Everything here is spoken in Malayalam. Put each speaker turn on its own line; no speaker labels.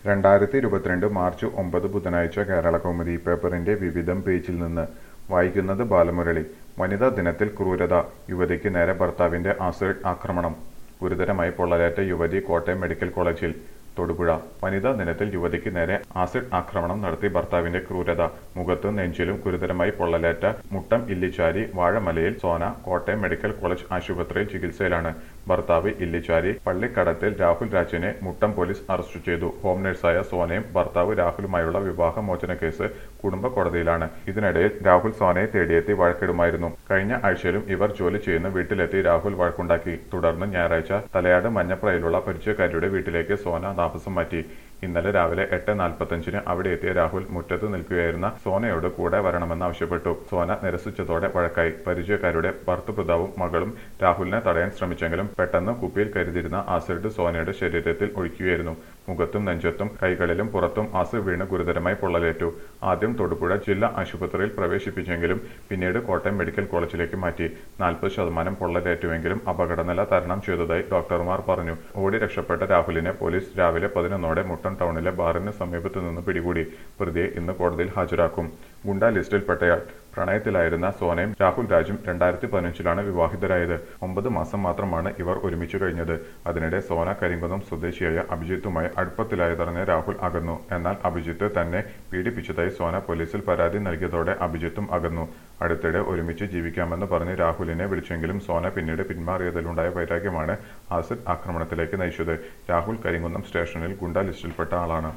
രണ്ടായിരത്തി ഇരുപത്തിരണ്ട് മാർച്ച് ഒമ്പത് ബുധനാഴ്ച കേരള കൗമുദി പേപ്പറിന്റെ വിവിധം പേജിൽ നിന്ന് വായിക്കുന്നത് ബാലമുരളി വനിതാ ദിനത്തിൽ ക്രൂരത യുവതിക്ക് നേരെ ഭർത്താവിന്റെ ആസിഡ് ആക്രമണം ഗുരുതരമായി പൊള്ളലേറ്റ യുവതി കോട്ടയം മെഡിക്കൽ കോളേജിൽ തൊടുപുഴ വനിതാ ദിനത്തിൽ യുവതിക്ക് നേരെ ആസിഡ് ആക്രമണം നടത്തി ഭർത്താവിന്റെ ക്രൂരത മുഖത്തും നെഞ്ചിലും ഗുരുതരമായി പൊള്ളലേറ്റ മുട്ടം ഇല്ലിച്ചാരി വാഴമലയിൽ സോന കോട്ടയം മെഡിക്കൽ കോളേജ് ആശുപത്രിയിൽ ചികിത്സയിലാണ് ഭർത്താവ് ഇല്ലിച്ചാരി പള്ളിക്കടത്തിൽ രാഹുൽ രാജിനെ മുട്ടം പോലീസ് അറസ്റ്റ് ചെയ്തു ഹോം നഴ്സായ സോനയും ഭർത്താവ് രാഹുലുമായുള്ള വിവാഹ മോചന കേസ് കുടുംബ കോടതിയിലാണ് ഇതിനിടയിൽ രാഹുൽ സോനയെ തേടിയെത്തി വഴക്കിടുമായിരുന്നു കഴിഞ്ഞ ആഴ്ചയിലും ഇവർ ജോലി ചെയ്യുന്ന വീട്ടിലെത്തി രാഹുൽ വഴക്കുണ്ടാക്കി തുടർന്ന് ഞായറാഴ്ച തലയാട് മഞ്ഞപ്രയിലുള്ള പരിചയക്കാരിയുടെ വീട്ടിലേക്ക് സോന താമസം മാറ്റി ഇന്നലെ രാവിലെ എട്ട് നാൽപ്പത്തഞ്ചിന് അവിടെ എത്തിയ രാഹുൽ മുറ്റത്ത് നിൽക്കുകയായിരുന്ന സോനയോട് കൂടെ വരണമെന്ന് ആവശ്യപ്പെട്ടു സോന നിരസിച്ചതോടെ വഴക്കായി പരിചയക്കാരുടെ ഭർത്തൃപിതാവും മകളും രാഹുലിനെ തടയാൻ ശ്രമിച്ചെങ്കിലും പെട്ടെന്ന് കുപ്പിയിൽ കരുതിയിരുന്ന ആസിഡ് സോനയുടെ ശരീരത്തിൽ ഒഴിക്കുകയായിരുന്നു മുഖത്തും നെഞ്ചത്തും കൈകളിലും പുറത്തും ആസിഡ് വീണ് ഗുരുതരമായി പൊള്ളലേറ്റു ആദ്യം തൊടുപുഴ ജില്ലാ ആശുപത്രിയിൽ പ്രവേശിപ്പിച്ചെങ്കിലും പിന്നീട് കോട്ടയം മെഡിക്കൽ കോളേജിലേക്ക് മാറ്റി നാൽപ്പത് ശതമാനം പൊള്ളലേറ്റുവെങ്കിലും അപകടനില തരണം ചെയ്തതായി ഡോക്ടർമാർ പറഞ്ഞു ഓടി രക്ഷപ്പെട്ട രാഹുലിനെ പോലീസ് രാവിലെ പതിനൊന്നോടെ മുട്ടം ടൗണിലെ ബാറിന് സമീപത്തു നിന്ന് പിടികൂടി പ്രതിയെ ഇന്ന് കോടതിയിൽ ഹാജരാക്കും ഗുണ്ട ലിസ്റ്റിൽപ്പെട്ടയാൾ പ്രണയത്തിലായിരുന്ന സോനയും രാഹുൽ രാജും രണ്ടായിരത്തി പതിനഞ്ചിലാണ് വിവാഹിതരായത് ഒമ്പത് മാസം മാത്രമാണ് ഇവർ ഒരുമിച്ചു കഴിഞ്ഞത് അതിനിടെ സോന കരിങ്കുന്നം സ്വദേശിയായ അഭിജിത്തുമായി അടുപ്പത്തിലായതറിഞ്ഞ രാഹുൽ അകന്നു എന്നാൽ അഭിജിത്ത് തന്നെ പീഡിപ്പിച്ചതായി സോന പോലീസിൽ പരാതി നൽകിയതോടെ അഭിജിത്തും അകന്നു അടുത്തിടെ ഒരുമിച്ച് ജീവിക്കാമെന്ന് പറഞ്ഞ് രാഹുലിനെ വിളിച്ചെങ്കിലും സോന പിന്നീട് പിന്മാറിയതിലുണ്ടായ വൈരാഗ്യമാണ് ആസിഡ് ആക്രമണത്തിലേക്ക് നയിച്ചത് രാഹുൽ കരിങ്കുന്നം സ്റ്റേഷനിൽ ഗുണ്ട ലിസ്റ്റിൽപ്പെട്ട ആളാണ്